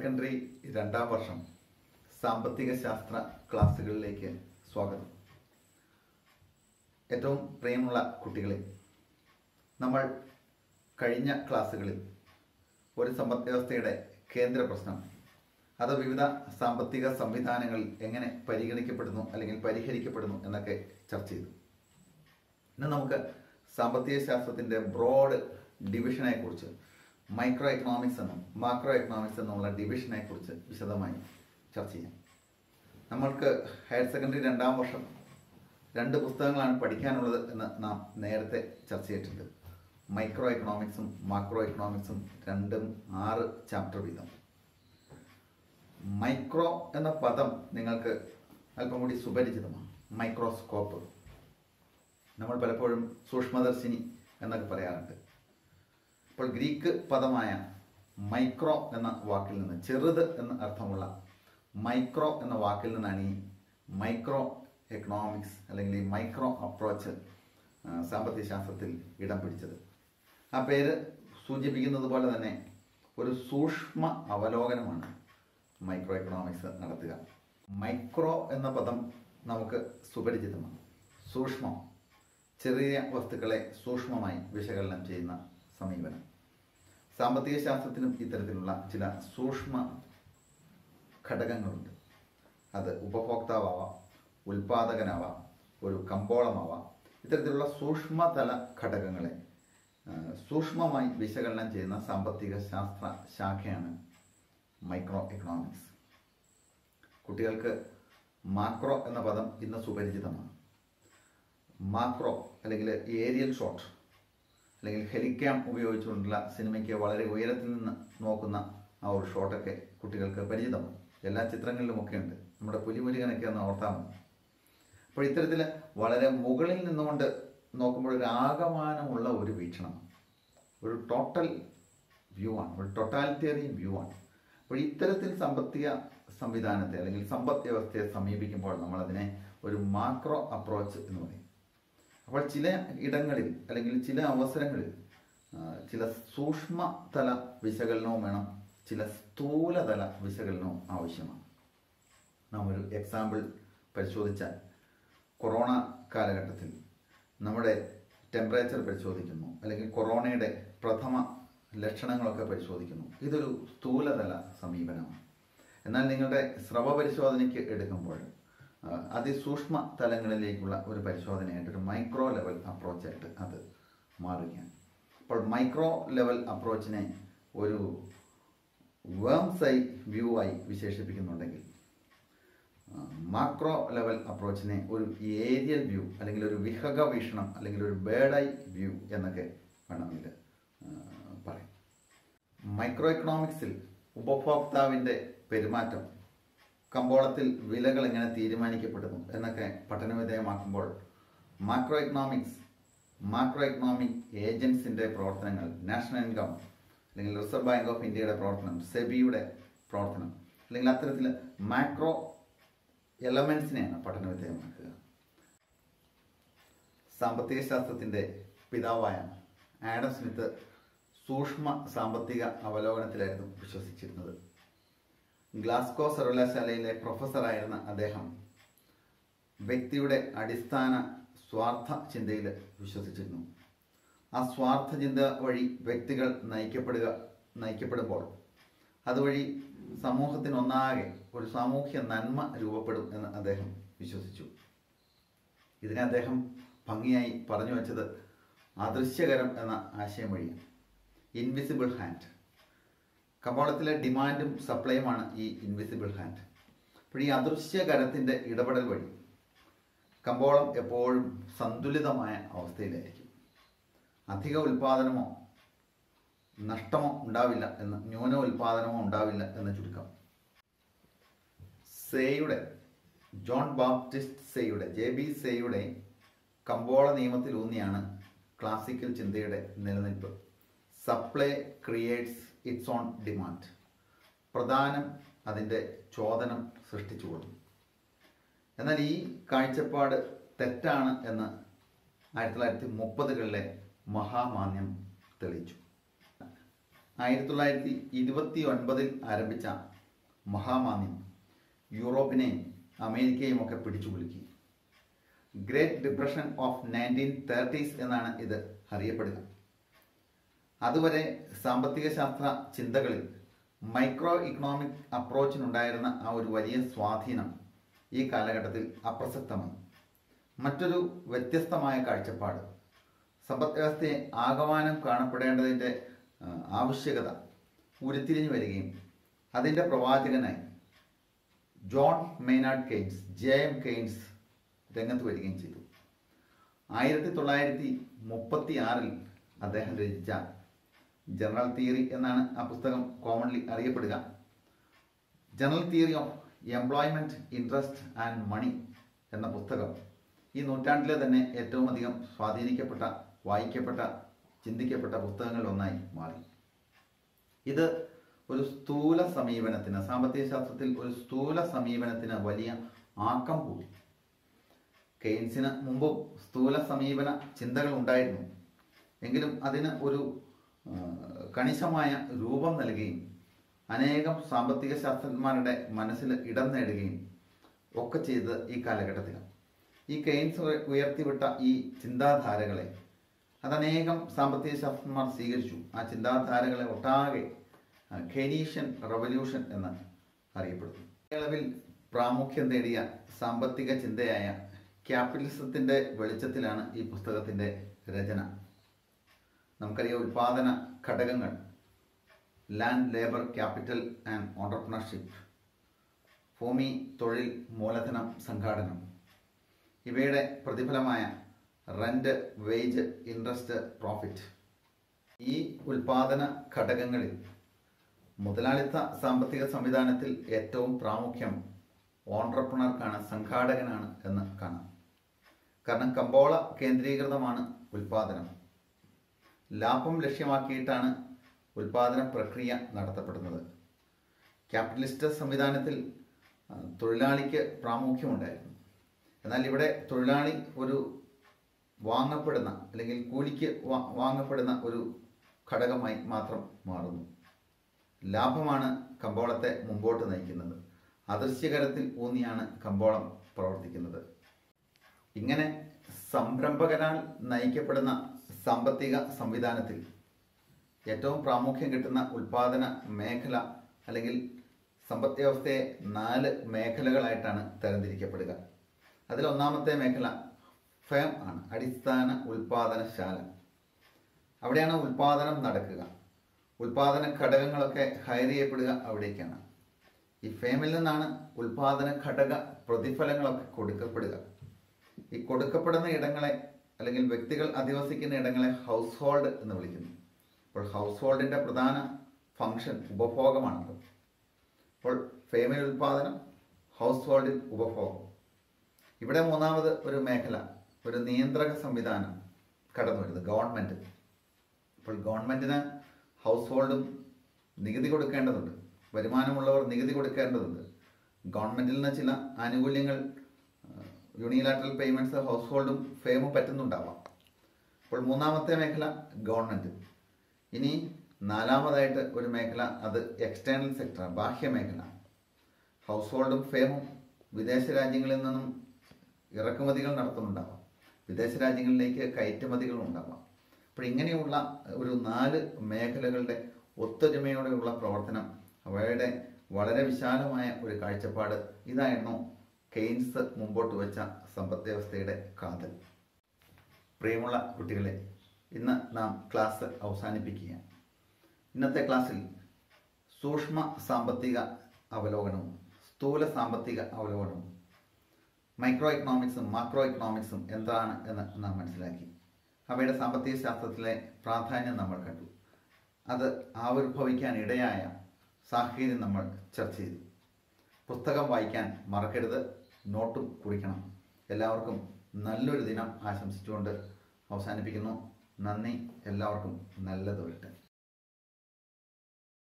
secondary രണ്ടാം വർഷം സാമ്പത്തിക ശാസ്ത്ര ക്ലാസ്സുകളിലേക്ക് സ്വാഗതം ഏറ്റവും പ്രിയമുള്ള കുട്ടികളെ നമ്മൾ കഴിഞ്ഞ ക്ലാസ്സുകളിൽ ഒരു സമ്പദ് വ്യവസ്ഥയുടെ കേന്ദ്ര പ്രശ്നം അത് വിവിധ സാമ്പത്തിക സംവിധാനങ്ങളിൽ എങ്ങനെ പരിഗണിക്കപ്പെടുന്നു അല്ലെങ്കിൽ പരിഹരിക്കപ്പെടുന്നു എന്നൊക്കെ ചർച്ച ചെയ്തു ഇന്ന് നമുക്ക് സാമ്പത്തിക ശാസ്ത്രത്തിന്റെ ബ്രോഡ് ഡിവിഷനെ കുറിച്ച് മൈക്രോ എക്കണോമിക്സ് എന്നും മാക്രോ എക്കണോമിക്സ് എന്നുള്ള ഡിവിഷനെ കുറിച്ച് വിശദമായി ചർച്ച ചെയ്യാം നമ്മൾക്ക് ഹയർ സെക്കൻഡറി രണ്ടാം വർഷം രണ്ട് പുസ്തകങ്ങളാണ് പഠിക്കാനുള്ളത് എന്ന് നാം നേരത്തെ ചർച്ച ചെയ്തിട്ടുണ്ട് മൈക്രോ എക്കണോമിക്സും മാക്രോ എക്കണോമിക്സും രണ്ടും ആറ് ചാപ്റ്റർ വീതം മൈക്രോ എന്ന പദം നിങ്ങൾക്ക് അല്പം കൂടി സുപരിചിതമാണ് മൈക്രോസ്കോപ്പ് നമ്മൾ പലപ്പോഴും സൂക്ഷ്മദർശിനി എന്നൊക്കെ പറയാറുണ്ട് അപ്പോൾ ഗ്രീക്ക് പദമായ മൈക്രോ എന്ന വാക്കിൽ നിന്ന് ചെറുത് എന്ന അർത്ഥമുള്ള മൈക്രോ എന്ന വാക്കിൽ നിന്നാണ് ഈ മൈക്രോ എക്കണോമിക്സ് അല്ലെങ്കിൽ ഈ മൈക്രോ അപ്രോച്ച് ആ, സാമ്പത്തിക ശാസ്ത്രത്തിൽ ഇടം പിടിച്ചത് ആ പേര് സൂചിപ്പിക്കുന്നത് പോലെ തന്നെ ഒരു സൂക്ഷ്മ അവലോകനമാണ് മൈക്രോ എക്കണോമിക്സ് നടത്തുക മൈക്രോ എന്ന പദം നമുക്ക് സുപരിചിതമാണ് സൂക്ഷ്മം ചെറിയ വസ്തുക്കളെ സൂക്ഷ്മമായി വിശകലനം ചെയ്യുന്ന സമീപനം സാമ്പത്തിക ശാസ്ത്രത്തിനും ഇത്തരത്തിലുള്ള ചില സൂക്ഷ്മ ഘടകങ്ങളുണ്ട് അത് ഉപഭോക്താവാവാം ഉൽപാദകനാവാം ഒരു കമ്പോളമാവാം ഇത്തരത്തിലുള്ള സൂക്ഷ്മതല ഘടകങ്ങളെ ആ, സൂക്ഷ്മമായി വിശകലനം ചെയ്യുന്ന സാമ്പത്തിക ശാസ്ത്ര ശാഖയാണ് മൈക്രോ എക്കണോമിക്സ് കുട്ടികൾക്ക് മാക്രോ എന്ന പദം ഇന്ന് സുപരിചിതമാണ് മാക്രോ അല്ലെങ്കിൽ ഏരിയൽ ഷോട്ട് അല്ലെങ്കിൽ ഹെലിക്യാം ഉപയോഗിച്ചുകൊണ്ടുള്ള സിനിമയ്ക്ക് വളരെ ഉയരത്തിൽ നിന്ന് നോക്കുന്ന ആ ഒരു ഷോട്ടൊക്കെ കുട്ടികൾക്ക് പരിചിതമാണ് എല്ലാ ചിത്രങ്ങളിലുമൊക്കെ ഉണ്ട് നമ്മുടെ പുലിമുരുകനൊക്കെ ഒന്ന് ഓർത്താൽ മതി അപ്പോൾ ഇത്തരത്തിൽ വളരെ മുകളിൽ നിന്നുകൊണ്ട് നോക്കുമ്പോൾ ഒരു ആകമാനമുള്ള ഒരു വീക്ഷണമാണ് ഒരു ടോട്ടൽ വ്യൂ ആണ് ഒരു ടൊട്ടാലിറ്റേറിയൻ വ്യൂ ആണ് അപ്പോൾ ഇത്തരത്തിൽ സാമ്പത്തിക സംവിധാനത്തെ അല്ലെങ്കിൽ സമ്പദ് വ്യവസ്ഥയെ സമീപിക്കുമ്പോൾ നമ്മളതിനെ ഒരു മാക്രോ അപ്രോച്ച് എന്ന് പറയും അപ്പോൾ ചില ഇടങ്ങളിൽ അല്ലെങ്കിൽ ചില അവസരങ്ങളിൽ ആ, ചില സൂക്ഷ്മതല വിശകലനവും വേണം ചില സ്ഥൂലതല വിശകലനവും ആവശ്യമാണ് നാം ഒരു എക്സാമ്പിൾ പരിശോധിച്ചാൽ കൊറോണ കാലഘട്ടത്തിൽ നമ്മുടെ ടെമ്പറേച്ചർ പരിശോധിക്കുന്നു അല്ലെങ്കിൽ കൊറോണയുടെ പ്രഥമ ലക്ഷണങ്ങളൊക്കെ പരിശോധിക്കുന്നു ഇതൊരു സ്ഥൂലതല സമീപനമാണ് എന്നാൽ നിങ്ങളുടെ സ്രവ പരിശോധനയ്ക്ക് എടുക്കുമ്പോൾ ആ, അതിസൂക്ഷ്മ തലങ്ങളിലേക്കുള്ള ഒരു പരിശോധനയായിട്ട് ഒരു മൈക്രോ ലെവൽ അപ്രോച്ചായിട്ട് അത് മാറുകയാണ് അപ്പോൾ മൈക്രോ ലെവൽ അപ്രോച്ചിനെ ഒരു വേംസ് ഐ വ്യൂ ആയി വിശേഷിപ്പിക്കുന്നുണ്ടെങ്കിൽ മാക്രോ ലെവൽ അപ്രോച്ചിനെ ഒരു ഏരിയൽ വ്യൂ അല്ലെങ്കിൽ ഒരു വിഹക വീക്ഷണം അല്ലെങ്കിൽ ഒരു ബേർഡ് ഐ വ്യൂ എന്നൊക്കെ വേണമെങ്കിൽ ആ, പറയാം മൈക്രോ എക്കണോമിക്സിൽ ഉപഭോക്താവിൻ്റെ പെരുമാറ്റം കമ്പോളത്തിൽ വിലകൾ എങ്ങനെ തീരുമാനിക്കപ്പെടുന്നു എന്നൊക്കെ പഠനവിധേയമാക്കുമ്പോൾ മാക്രോ എക്കണോമിക്സ് മാക്രോ എക്കണോമിക് ഏജൻസിൻ്റെ പ്രവർത്തനങ്ങൾ നാഷണൽ ഇൻകം അല്ലെങ്കിൽ റിസർവ് ബാങ്ക് ഓഫ് ഇന്ത്യയുടെ പ്രവർത്തനം സെബിയുടെ പ്രവർത്തനം അല്ലെങ്കിൽ അത്തരത്തിൽ മാക്രോ എലമെന്റ്സിനെയാണ് പഠനവിധേയമാക്കുക സാമ്പത്തിക ശാസ്ത്രത്തിന്റെ പിതാവായ ആഡം സ്മിത്ത് സൂക്ഷ്മ സാമ്പത്തിക അവലോകനത്തിലായിരുന്നു വിശ്വസിച്ചിരുന്നത് ഗ്ലാസ്കോ സർവകലാശാലയിലെ പ്രൊഫസറായിരുന്ന അദ്ദേഹം വ്യക്തിയുടെ അടിസ്ഥാന സ്വാർത്ഥ ചിന്തയിൽ വിശ്വസിച്ചിരുന്നു ആ സ്വാർത്ഥ ചിന്ത വഴി വ്യക്തികൾ നയിക്കപ്പെടുക നയിക്കപ്പെടുമ്പോൾ അതുവഴി സമൂഹത്തിനൊന്നാകെ ഒരു സാമൂഹ്യ നന്മ രൂപപ്പെടും എന്ന് അദ്ദേഹം വിശ്വസിച്ചു ഇതിനെ അദ്ദേഹം ഭംഗിയായി പറഞ്ഞു വെച്ചത് അദൃശ്യകരം എന്ന ആശയം വഴിയാണ് ഇൻവിസിബിൾ ഹാൻഡ് കമ്പോളത്തിലെ ഡിമാൻഡും സപ്ലൈയുമാണ് ഈ ഇൻവിസിബിൾ ഹാൻഡ് അപ്പോൾ ഈ അദൃശ്യകരത്തിൻ്റെ ഇടപെടൽ വഴി കമ്പോളം എപ്പോഴും സന്തുലിതമായ അവസ്ഥയിലായിരിക്കും അധിക ഉൽപാദനമോ നഷ്ടമോ ഉണ്ടാവില്ല എന്ന് ന്യൂന ഉൽപാദനമോ ഉണ്ടാവില്ല എന്ന് ചുരുക്കം സേയുടെ ജോൺ ബാപ്റ്റിസ്റ്റ് സേയുടെ ജെ ബി സേയുടെ കമ്പോള നിയമത്തിൽ ഊന്നിയാണ് ക്ലാസിക്കൽ ചിന്തയുടെ നിലനിൽപ്പ് supply creates its own demand പ്രധാനം അതിൻ്റെ ചോദനം സൃഷ്ടിച്ചുകൊള്ളും എന്നാൽ ഈ കാഴ്ചപ്പാട് തെറ്റാണ് എന്ന് ആയിരത്തി തൊള്ളായിരത്തി മുപ്പതുകളിലെ മഹാമാന്യം തെളിയിച്ചു ആയിരത്തി തൊള്ളായിരത്തി ഇരുപത്തി ഒൻപതിൽ ആരംഭിച്ച മഹാമാന്യം യൂറോപ്പിനെയും അമേരിക്കയും ഒക്കെ പിടിച്ചു കുലുക്കി great depression of nineteen thirties എന്നാണ് ഇത് അറിയപ്പെടുക അതുവരെ സാമ്പത്തിക ശാസ്ത്ര ചിന്തകളിൽ മൈക്രോ ഇക്കണോമിക് അപ്രോച്ചിനുണ്ടായിരുന്ന ആ ഒരു വലിയ സ്വാധീനം ഈ കാലഘട്ടത്തിൽ അപ്രസക്തമായി മറ്റൊരു വ്യത്യസ്തമായ കാഴ്ചപ്പാട് സമ്പദ് വ്യവസ്ഥയെ ആകമാനം കാണപ്പെടേണ്ടതിൻ്റെ ആ, ആവശ്യകത ഉരുത്തിരിഞ്ഞു വരികയും അതിൻ്റെ പ്രവാചകനായി John Maynard Keynes J M Keynes രംഗത്ത് വരികയും ചെയ്തു ആയിരത്തി തൊള്ളായിരത്തി മുപ്പത്തി ആറിൽ അദ്ദേഹം രചിച്ച ജനറൽ തിയറി എന്നാണ് ആ പുസ്തകം കോമൺലി അറിയപ്പെടുക general theory of employment interest and money എന്ന പുസ്തകം ഈ നൂറ്റാണ്ടിലെ തന്നെ ഏറ്റവും അധികം സ്വാധീനിക്കപ്പെട്ട വായിക്കപ്പെട്ട ചിന്തിക്കപ്പെട്ട പുസ്തകങ്ങളിൽ ഒന്നായി മാറി ഇത് ഒരു സ്ഥൂല സമീപനത്തിന് സാമ്പത്തിക ശാസ്ത്രത്തിൽ ഒരു സ്ഥൂല സമീപനത്തിന് വലിയ ആക്കം കൂടി കെയ്ൻസിന് മുമ്പും സ്ഥൂല സമീപന ചിന്തകൾ ഉണ്ടായിരുന്നു എങ്കിലും അതിന് ഒരു ആ, കണിശമായ രൂപം നൽകുകയും അനേകം സാമ്പത്തിക ശാസ്ത്രജ്ഞന്മാരുടെ മനസ്സിൽ ഇടം നേടുകയും ഒക്കെ ചെയ്തത് ഈ കാലഘട്ടത്തിലാണ് ഈ കെയ്ൻസ് ഉയ- ഉയർത്തിവിട്ട ഈ ചിന്താധാരകളെ അതനേകം സാമ്പത്തിക ശാസ്ത്രജ്ഞന്മാർ സ്വീകരിച്ചു ആ ചിന്താധാരകളെ ഒട്ടാകെ കെനീഷ്യൻ റവല്യൂഷൻ എന്ന് അറിയപ്പെടുന്നു കേരളത്തിൽ പ്രാമുഖ്യം നേടിയ സാമ്പത്തിക ചിന്തയായ ക്യാപിറ്റലിസത്തിന്റെ വെളിച്ചത്തിലാണ് ഈ പുസ്തകത്തിന്റെ രചന നമുക്കറിയാം ഉൽപാദന ഘടകങ്ങൾ land labour capital and entrepreneurship ഭൂമി തൊഴിൽ മൂലധനം സംഘാടനം ഇവയുടെ പ്രതിഫലമായ റെന്റ് വേജ് ഇൻട്രസ്റ്റ് പ്രോഫിറ്റ് ഈ ഉൽപാദന ഘടകങ്ങളിൽ മുതലാളിത്ത സാമ്പത്തിക സംവിധാനത്തിൽ ഏറ്റവും പ്രാമുഖ്യം ഓൺട്രപ്രണർക്കാണ് സംഘാടകനാണ് എന്ന് കാണാം കാരണം കമ്പോള കേന്ദ്രീകൃതമാണ് ഉൽപാദനം ലാഭം ലക്ഷ്യമാക്കിയിട്ടാണ് ഉൽപാദന പ്രക്രിയ നടത്തപ്പെടുന്നത് ക്യാപിറ്റലിസ്റ്റ് സംവിധാനത്തിൽ ആ, തൊഴിലാളിക്ക് പ്രാമുഖ്യമുണ്ടായിരുന്നു എന്നാൽ ഇവിടെ തൊഴിലാളി ഒരു വാങ്ങപ്പെടുന്ന അല്ലെങ്കിൽ കൂലിക്ക് വാ- വാങ്ങപ്പെടുന്ന ഒരു ഘടകമായി മാത്രം മാറുന്നു ലാഭമാണ് കമ്പോളത്തെ മുമ്പോട്ട് നയിക്കുന്നത് അദൃശ്യകരത്തിൽ ഊന്നിയാണ് കമ്പോളം പ്രവർത്തിക്കുന്നത് ഇങ്ങനെ സംരംഭകരാൽ നയിക്കപ്പെടുന്ന സാമ്പത്തിക സംവിധാനത്തിൽ ഏറ്റവും പ്രാമുഖ്യം കിട്ടുന്ന ഉൽപാദന മേഖല അല്ലെങ്കിൽ സമ്പദ് വ്യവസ്ഥയെ നാല് മേഖലകളായിട്ടാണ് തരംതിരിക്കപ്പെടുക അതിൽ ഒന്നാമത്തെ മേഖല ഫേം ആണ് അടിസ്ഥാന ഉൽപാദനശാല അവിടെയാണ് ഉൽപാദനം നടക്കുക ഉൽപാദന ഘടകങ്ങളൊക്കെ ഹയർ ചെയ്യപ്പെടുക അവിടേക്കാണ് ഈ ഫേമിൽ നിന്നാണ് ഉൽപാദന ഘടക പ്രതിഫലങ്ങളൊക്കെ കൊടുക്കപ്പെടുക ഈ കൊടുക്കപ്പെടുന്ന ഇടങ്ങളെ അല്ലെങ്കിൽ വ്യക്തികൾ അധിവസിക്കുന്ന ഇടങ്ങളെ ഹൗസ് ഹോൾഡ് എന്ന് വിളിക്കുന്നു അപ്പോൾ ഹൗസ് ഹോൾഡിന്റെ പ്രധാന ഫംഗ്ഷൻ ഉപഭോഗമാണല്ലോ അപ്പോൾ ഫേമിൽ ഉൽപാദനം ഹൗസ് ഹോൾഡിൽ ഉപഭോഗം ഇവിടെ മൂന്നാമത് ഒരു മേഖല ഒരു നിയന്ത്രക സംവിധാനം കടന്നു വരുന്നത് ഗവൺമെന്റ് അപ്പോൾ ഗവൺമെന്റിന് ഹൗസ് ഹോൾഡും നികുതി കൊടുക്കേണ്ടതുണ്ട് വരുമാനമുള്ളവർ നികുതി കൊടുക്കേണ്ടതുണ്ട് ഗവൺമെന്റിൽ നിന്ന് ചില ആനുകൂല്യങ്ങൾ യൂണിലാറ്ററൽ പേയ്മെന്റ്സ് ഹൗസ് ഹോൾഡും ഫേമും പറ്റുന്നുണ്ടാവാം അപ്പോൾ മൂന്നാമത്തെ മേഖല ഗവൺമെന്റ് ഇനി നാലാമതായിട്ട് ഒരു മേഖല അത് എക്സ്റ്റേണൽ സെക്ടർ ബാഹ്യ മേഖല ഹൗസ് ഹോൾഡും ഫേമും വിദേശ രാജ്യങ്ങളിൽ നിന്നും ഇറക്കുമതികൾ നടത്തുന്നുണ്ടാവാം വിദേശ രാജ്യങ്ങളിലേക്ക് കയറ്റുമതികൾ ഉണ്ടാവാം അപ്പോൾ ഇങ്ങനെയുള്ള ഒരു നാല് മേഖലകളുടെ ഒത്തൊരുമയോടെയുള്ള പ്രവർത്തനം അവയുടെ വളരെ വിശാലമായ ഒരു കാഴ്ചപ്പാട് ഇതായിരുന്നു കെയ്ൻസ് മുമ്പോട്ട് വെച്ച സമ്പദ് വ്യവസ്ഥയുടെ കാതൽ പ്രിയമുള്ള കുട്ടികളെ ഇന്ന് നാം ക്ലാസ് അവസാനിപ്പിക്കുകയാണ് ഇന്നത്തെ ക്ലാസ്സിൽ സൂക്ഷ്മ സാമ്പത്തിക അവലോകനവും സ്ഥൂല സാമ്പത്തിക അവലോകനവും മൈക്രോ എക്കണോമിക്സും മാക്രോ എക്കണോമിക്സും എന്താണ് എന്ന് നാം മനസ്സിലാക്കി അവയുടെ സാമ്പത്തിക ശാസ്ത്രത്തിലെ പ്രാധാന്യം നമ്മൾ കണ്ടു അത് ആവിർഭവിക്കാൻ ഇടയായ സാഹചര്യം നമ്മൾ ചർച്ച ചെയ്തു പുസ്തകം വായിക്കാൻ മറക്കരുത് നോട്ടും കുറിക്കണം എല്ലാവർക്കും നല്ലൊരു ദിനം ആശംസിച്ചുകൊണ്ട് അവസാനിപ്പിക്കുന്നു നന്ദി എല്ലാവർക്കും നല്ലത് വരട്ടെ